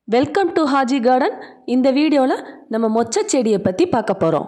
welcome to Haji garden இந்த வீடியோவில் நம்ம மொச்சை செடியை பற்றி பார்க்க போகிறோம்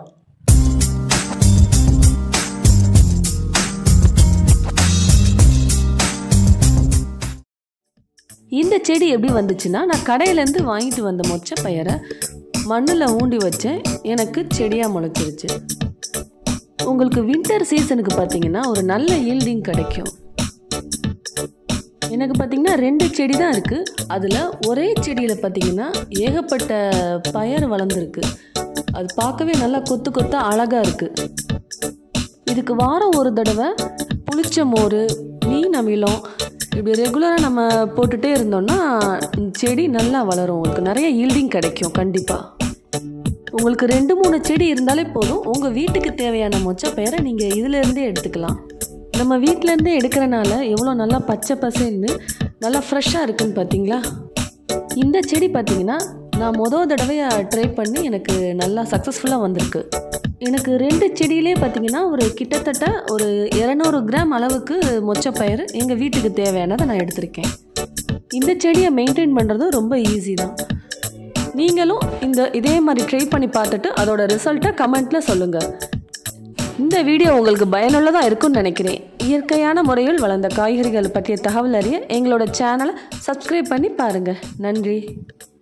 இந்த செடி எப்படி வந்துச்சுன்னா நான் கடையிலேருந்து வாங்கிட்டு வந்த மொச்சை பயிரை மண்ணில் ஊண்டி வச்சேன் எனக்கு செடியாக முளைச்சிருச்சு உங்களுக்கு வின்டர் சீசனுக்கு பார்த்தீங்கன்னா ஒரு நல்ல ஈல்டிங் கிடைக்கும் எனக்கு பார்த்தீங்கன்னா ரெண்டு செடி தான் இருக்குது அதில் ஒரே செடியில் பார்த்தீங்கன்னா ஏகப்பட்ட பயர் வளர்ந்துருக்கு அது பார்க்கவே நல்லா கொத்து கொத்தா அழகாக இருக்குது இதுக்கு வாரம் ஒரு தடவை புளிச்ச மோர் மீன் அமிலம் இப்படி ரெகுலராக நம்ம போட்டுகிட்டே இருந்தோம்னா இந்த செடி நல்லா வளரும் உங்களுக்கு நிறைய ஈல்டிங் கிடைக்கும் கண்டிப்பாக உங்களுக்கு ரெண்டு மூணு செடி இருந்தாலே போதும் உங்கள் வீட்டுக்கு தேவையான மொச்சை பயிரை நீங்கள் இதிலேருந்தே எடுத்துக்கலாம் நம்ம வீட்டிலேருந்தே எடுக்கிறனால எவ்வளோ நல்லா பச்சை பசேல்னு நல்லா ஃப்ரெஷ்ஷாக இருக்குன்னு பார்த்தீங்களா இந்த செடி பார்த்தீங்கன்னா நான் மொதல் தடவையாக ட்ரை பண்ணி எனக்கு நல்லா சக்ஸஸ்ஃபுல்லாக வந்திருக்கு எனக்கு ரெண்டு செடியிலே பார்த்தீங்கன்னா ஒரு கிட்டத்தட்ட ஒரு இரநூறு கிராம் அளவுக்கு மொச்சப்பயிர் எங்கள் வீட்டுக்கு தேவையானதை நான் எடுத்திருக்கேன் இந்த செடியை மெயின்டைன் பண்ணுறது ரொம்ப ஈஸி தான் நீங்களும் இந்த இதே மாதிரி ட்ரை பண்ணி பார்த்துட்டு அதோட ரிசல்ட்டை கமெண்ட்டில் சொல்லுங்கள் இந்த வீடியோ உங்களுக்கு பயனுள்ளதாக இருக்கும்னு நினைக்கிறேன் இயற்கையான முறையில் வளர்ந்த காய்கறிகள் பற்றிய தகவல் அறிய எங்களோட சேனலை சப்ஸ்கிரைப் பண்ணி பாருங்கள் நன்றி